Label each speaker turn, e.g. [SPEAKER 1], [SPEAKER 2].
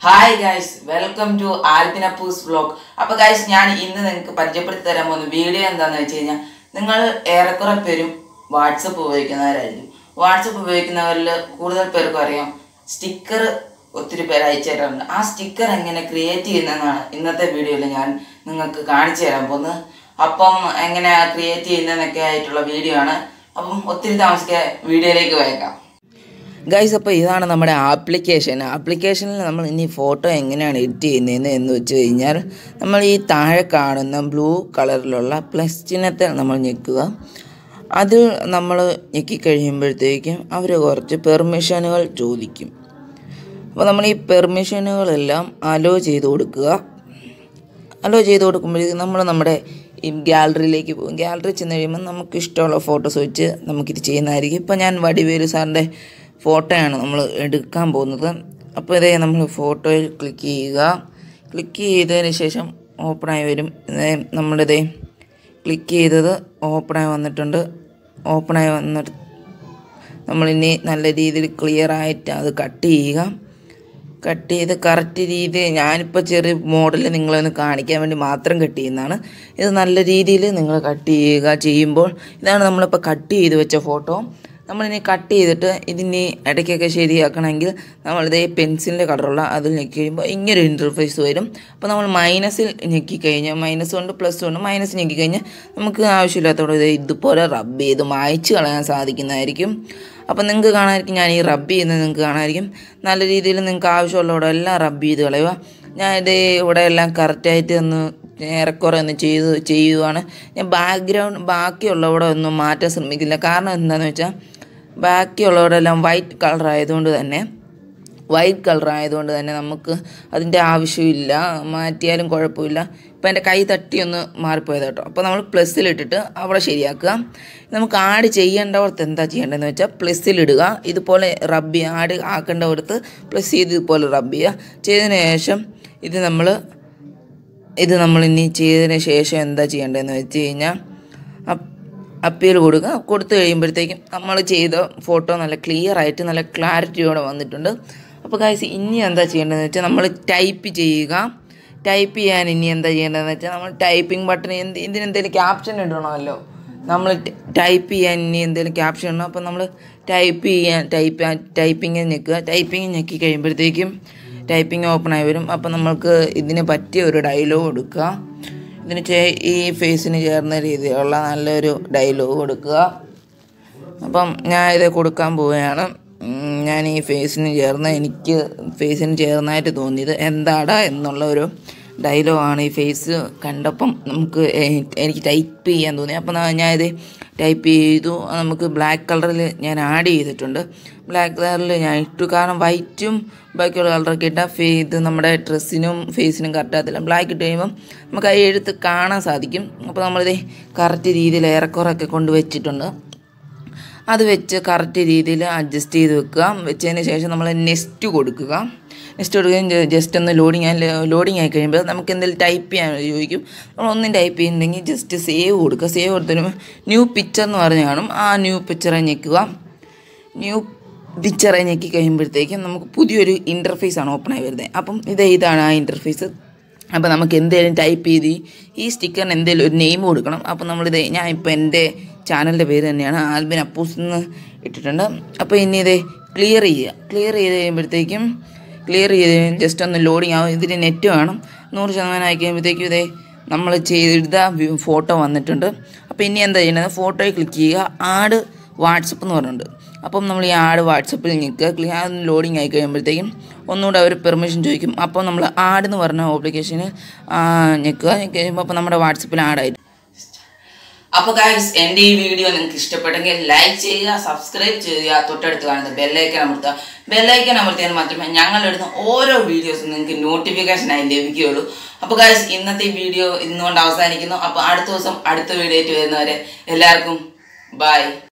[SPEAKER 1] hi guys welcome to ആൽബിനപ്പൂസ് vlog അപ്പൊ guys ഞാൻ ഇന്ന് നിങ്ങൾക്ക് പരിചയപ്പെടുത്തി തരാൻ പോകുന്ന വീഡിയോ എന്താണെന്ന് വെച്ച് കഴിഞ്ഞാൽ നിങ്ങൾ ഏറെക്കുറെ പേരും വാട്സപ്പ് ഉപയോഗിക്കുന്നവരായിരിക്കും വാട്സപ്പ് ഉപയോഗിക്കുന്നവരിൽ കൂടുതൽ പേർക്കും അറിയാം സ്റ്റിക്കർ ഒത്തിരി പേര് അയച്ചു തരാറുണ്ട് ആ സ്റ്റിക്കർ എങ്ങനെ ക്രിയേറ്റ് ചെയ്യുന്നതെന്നാണ് ഇന്നത്തെ വീഡിയോയിൽ ഞാൻ നിങ്ങൾക്ക് കാണിച്ചു തരാൻ പോകുന്നത് അപ്പം എങ്ങനെയാ ക്രിയേറ്റ് ചെയ്യുന്നതെന്നൊക്കെ ആയിട്ടുള്ള വീഡിയോ ആണ് അപ്പം ഒത്തിരി താമസിക്കാതെ വീഡിയോയിലേക്ക് വയ്ക്കാം ഗൈസ് അപ്പോൾ ഇതാണ് നമ്മുടെ ആപ്ലിക്കേഷൻ ആപ്ലിക്കേഷനിൽ നമ്മൾ ഇനി ഫോട്ടോ എങ്ങനെയാണ് എഡിറ്റ് ചെയ്യുന്നതെന്ന് എന്ന് വെച്ച് കഴിഞ്ഞാൽ നമ്മൾ ഈ താഴെ കാണുന്ന ബ്ലൂ കളറിലുള്ള പ്ലസ് ചിഹ്നത്തെ നമ്മൾ ഞെക്കുക അത് നമ്മൾ ഞെക്കിക്കഴിയുമ്പോഴത്തേക്കും അവർ കുറച്ച് പെർമിഷനുകൾ ചോദിക്കും അപ്പോൾ നമ്മൾ ഈ പെർമിഷനുകളെല്ലാം അലോ ചെയ്ത് കൊടുക്കുക അലോ ചെയ്ത് കൊടുക്കുമ്പോഴേക്കും നമ്മൾ നമ്മുടെ ഈ ഗാലറിയിലേക്ക് പോകും ഗാലറി ചെന്ന് കഴിയുമ്പോൾ നമുക്ക് ഇഷ്ടമുള്ള ഫോട്ടോസ് വെച്ച് നമുക്കിത് ചെയ്യുന്നതായിരിക്കും ഇപ്പോൾ ഞാൻ വടിവേലു സാറിൻ്റെ ഫോട്ടോയാണ് നമ്മൾ എടുക്കാൻ പോകുന്നത് അപ്പോൾ ഇതേ നമ്മൾ ഫോട്ടോയിൽ ക്ലിക്ക് ചെയ്യുക ക്ലിക്ക് ചെയ്തതിന് ശേഷം ഓപ്പണായി വരും ഇതേ നമ്മളിതേ ക്ലിക്ക് ചെയ്തത് ഓപ്പണായി വന്നിട്ടുണ്ട് ഓപ്പണായി വന്നിട്ട് നമ്മളിനി നല്ല രീതിയിൽ ക്ലിയർ ആയിട്ട് അത് കട്ട് ചെയ്യുക കട്ട് ചെയ്ത് കറക്റ്റ് രീതി ഞാനിപ്പോൾ ചെറിയ മോഡൽ നിങ്ങളൊന്ന് കാണിക്കാൻ വേണ്ടി മാത്രം കട്ട് ചെയ്യുന്നതാണ് ഇത് നല്ല രീതിയിൽ നിങ്ങൾ കട്ട് ചെയ്യുക ചെയ്യുമ്പോൾ ഇതാണ് നമ്മളിപ്പോൾ കട്ട് ചെയ്ത് വെച്ച ഫോട്ടോ നമ്മളിനി കട്ട് ചെയ്തിട്ട് ഇതിനി ഇടയ്ക്കൊക്കെ ശരിയാക്കണമെങ്കിൽ നമ്മളിതേ പെൻസിലിൻ്റെ കളറുള്ള അതിൽ ഞെക്കി കഴിയുമ്പോൾ ഇങ്ങനൊരു ഇൻ്റർഫേസ് വരും അപ്പോൾ നമ്മൾ മൈനസിൽ ഞെക്കി കഴിഞ്ഞാൽ മൈനസ് കൊണ്ട് പ്ലസ് കൊണ്ട് മൈനസ് ഞെക്കി കഴിഞ്ഞാൽ നമുക്ക് ആവശ്യമില്ലാത്തതോടെ ഇത് ഇതുപോലെ റബ്ബ് ചെയ്ത് മായ്ച്ച് കളയാൻ സാധിക്കുന്നതായിരിക്കും അപ്പം നിങ്ങൾക്ക് കാണാമായിരിക്കും ഞാൻ ഈ റബ്ബ് ചെയ്യുന്നത് നിങ്ങൾക്ക് കാണാമായിരിക്കും നല്ല രീതിയിൽ നിങ്ങൾക്ക് ആവശ്യമുള്ളവിടെ എല്ലാം റബ്ബ് ചെയ്ത് കളയുക ഞാൻ ഇത് ഇവിടെ എല്ലാം കറക്റ്റായിട്ട് ഒന്ന് ഏറെക്കുറെ ഒന്ന് ചെയ്ത് ചെയ്യുവാണ് ഞാൻ ബാക്ക്ഗ്രൗണ്ട് ബാക്കിയുള്ളവിടെ ഒന്നും മാറ്റാൻ ശ്രമിക്കില്ല കാരണം എന്താണെന്ന് വെച്ചാൽ ബാക്കിയുള്ളവിടെ എല്ലാം വൈറ്റ് കളർ ആയതുകൊണ്ട് തന്നെ വൈറ്റ് കളർ ആയതുകൊണ്ട് തന്നെ നമുക്ക് അതിൻ്റെ ആവശ്യമില്ല മാറ്റിയാലും കുഴപ്പമില്ല ഇപ്പം എൻ്റെ കൈ തട്ടി ഒന്ന് മാറിപ്പോയത് കേട്ടോ അപ്പോൾ നമ്മൾ പ്ലസ്സിലിട്ടിട്ട് അവിടെ ശരിയാക്കുക നമുക്ക് ആഡ് ചെയ്യേണ്ടവർക്ക് എന്താ ചെയ്യേണ്ടതെന്ന് വെച്ചാൽ പ്ലസ്സിലിടുക ഇതുപോലെ റബ്ബ് ചെയ്യുക ആഡ് ആക്കേണ്ടവർക്ക് പ്ലസ് ചെയ്ത് ഇതുപോലെ റബ്ബ് ചെയ്യുക ചെയ്തതിന് ശേഷം ഇത് നമ്മൾ ഇത് നമ്മൾ ഇനി ചെയ്തതിന് ശേഷം എന്താ ചെയ്യേണ്ടതെന്ന് വെച്ച് കഴിഞ്ഞാൽ അപ്പീൽ കൊടുക്കുക കൊടുത്തു കഴിയുമ്പോഴത്തേക്കും നമ്മൾ ചെയ്ത ഫോട്ടോ നല്ല ക്ലിയർ ആയിട്ട് നല്ല ക്ലാരിറ്റിയോടെ വന്നിട്ടുണ്ട് അപ്പോൾ കാഴ്ച ഇനി എന്താ ചെയ്യേണ്ടതെന്ന് വെച്ചാൽ നമ്മൾ ടൈപ്പ് ചെയ്യുക ടൈപ്പ് ചെയ്യാൻ ഇനി എന്താ ചെയ്യേണ്ടതെന്ന് വെച്ചാൽ നമ്മൾ ടൈപ്പിംഗ് ബട്ടൺ എന്ത് ഇതിനെന്തെങ്കിലും ക്യാപ്ഷൻ ഇടണമല്ലോ നമ്മൾ ടൈപ്പ് ചെയ്യാൻ ഇനി എന്തെങ്കിലും ക്യാപ്ഷൻ ഇടണം അപ്പോൾ നമ്മൾ ടൈപ്പ് ചെയ്യാൻ ടൈപ്പ് ടൈപ്പിംഗ് ഞെക്കുക ടൈപ്പിംഗ് ഞെക്കി കഴിയുമ്പോഴത്തേക്കും ടൈപ്പിംഗ് ഓപ്പൺ ആയി വരും അപ്പോൾ നമ്മൾക്ക് ഇതിന് പറ്റിയ ഒരു ഡയലോഗ് കൊടുക്കുക ഇതിന് ചേ ഈ ഫേസിന് ചേർന്ന രീതിയിലുള്ള നല്ലൊരു ഡയലോഗ് കൊടുക്കുക അപ്പം ഞാൻ ഇത് കൊടുക്കാൻ പോവുകയാണ് ഞാൻ ഈ ഫേസിന് ചേർന്ന് എനിക്ക് ഫേസിന് ചേർന്നായിട്ട് തോന്നിയത് എന്താടാ എന്നുള്ള ഒരു ഡയലോഗാണ് ഈ ഫേസ് കണ്ടപ്പം നമുക്ക് എനിക്ക് ടൈപ്പ് ചെയ്യാൻ തോന്നി അപ്പം ഞാനിത് ടൈപ്പ് ചെയ്തു നമുക്ക് ബ്ലാക്ക് കളറിൽ ഞാൻ ആഡ് ചെയ്തിട്ടുണ്ട് ബ്ലാക്ക് കളറിൽ ഞാൻ ഇട്ടു കാരണം വൈറ്റും ബാക്കിയുള്ള കളറൊക്കെ ഇട്ടാൽ ഫേ ഇത് നമ്മുടെ ഡ്രസ്സിനും ഫേസിനും കറക്റ്റാകത്തില്ല ബ്ലാക്ക് ഇട്ട് കഴിയുമ്പം നമുക്ക് ആ എഴുത്ത് കാണാൻ സാധിക്കും അപ്പോൾ നമ്മളിത് കറക്റ്റ് രീതിയിൽ ഏറെക്കുറൊക്കെ കൊണ്ട് വെച്ചിട്ടുണ്ട് അത് വെച്ച് കറക്റ്റ് രീതിയിൽ അഡ്ജസ്റ്റ് ചെയ്ത് വെക്കുക വെച്ചതിന് ശേഷം നമ്മൾ നെക്സ്റ്റ് കൊടുക്കുക നെക്സ്റ്റ് കൊടുക്കുകയും ജസ്റ്റ് ഒന്ന് ലോഡിങ് ആയി ലോഡിങ് ആയി കഴിയുമ്പോൾ നമുക്ക് എന്തെങ്കിലും ടൈപ്പ് ചെയ്യാൻ ചോദിക്കും നമ്മൾ ഒന്നും ടൈപ്പ് ചെയ്യുന്നുണ്ടെങ്കിൽ ജസ്റ്റ് സേവ് കൊടുക്കുക സേവ് കൊടുത്തതിന് ന്യൂ പിക്ചർ എന്ന് പറഞ്ഞ് കാണും ആ ന്യൂ പിക്ചറെ ഞെക്കുക ന്യൂ പിക്ചറെ ഞെക്കി കഴിയുമ്പോഴത്തേക്കും നമുക്ക് പുതിയൊരു ഇൻ്റർഫേസ് ആണ് ഓപ്പൺ ആയി വരുന്നത് അപ്പം ഇത് ഇതാണ് ആ ഇൻ്റർഫേസ് അപ്പോൾ നമുക്ക് എന്തെങ്കിലും ടൈപ്പ് ചെയ്ത് ഈ സ്റ്റിക്കറിന് എന്തെങ്കിലും ഒരു നെയിം കൊടുക്കണം അപ്പോൾ നമ്മളിത് ഞാൻ ഇപ്പോൾ എൻ്റെ ചാനലിൻ്റെ പേര് തന്നെയാണ് ആൽബിൻ അപ്പൂസ് എന്ന് ഇട്ടിട്ടുണ്ട് അപ്പോൾ ഇനി ഇത് ക്ലിയർ ചെയ്യുക ക്ലിയർ ചെയ്ത് കഴിയുമ്പോഴത്തേക്കും ക്ലിയർ ചെയ്ത് ജസ്റ്റ് ഒന്ന് ലോഡിങ് ആവും ഇതിന് നെറ്റ് വേണം നൂറ് ശതമാനം ആയി കഴിയുമ്പോഴത്തേക്കും ഇതേ നമ്മൾ ചെയ്ത ഫോട്ടോ വന്നിട്ടുണ്ട് അപ്പോൾ ഇനി എന്താ ചെയ്യുന്നത് ഫോട്ടോയിൽ ക്ലിക്ക് ചെയ്യുക ആഡ് വാട്സപ്പ് എന്ന് പറഞ്ഞിട്ടുണ്ട് അപ്പം നമ്മൾ ഈ ആഡ് വാട്സപ്പിൽ നിൽക്കുക ക്ലിയർ ലോഡിങ് ആയി കഴിയുമ്പോഴത്തേക്കും ഒന്നുകൂടെ അവർ പെർമിഷൻ ചോദിക്കും അപ്പോൾ നമ്മൾ ആഡ് എന്ന് പറഞ്ഞ ആപ്ലിക്കേഷന് ഞെക്കുക കഴിയുമ്പോൾ അപ്പോൾ നമ്മുടെ വാട്സപ്പിൽ ആഡായിട്ട് അപ്പോൾ ഗൈസ് എൻ്റെ ഈ വീഡിയോ നിങ്ങൾക്ക് ഇഷ്ടപ്പെട്ടെങ്കിൽ ലൈക്ക് ചെയ്യുക സബ്സ്ക്രൈബ് ചെയ്യുക തൊട്ടടുത്ത് കാണുന്ന ബെല്ലൈക്കൻ അമർത്തുക ബെല്ലൈക്കൻ അമർത്തിയാൽ മാത്രമേ ഞങ്ങൾ ഇടുന്ന ഓരോ വീഡിയോസും നിങ്ങൾക്ക് നോട്ടിഫിക്കേഷനായി ലഭിക്കുകയുള്ളൂ അപ്പോൾ ഗൈസ് ഇന്നത്തെ വീഡിയോ ഇന്നുകൊണ്ട് അവസാനിക്കുന്നു അപ്പോൾ അടുത്ത ദിവസം അടുത്ത വീഡിയോ ആയിട്ട് വരുന്നവരെ എല്ലാവർക്കും ബൈ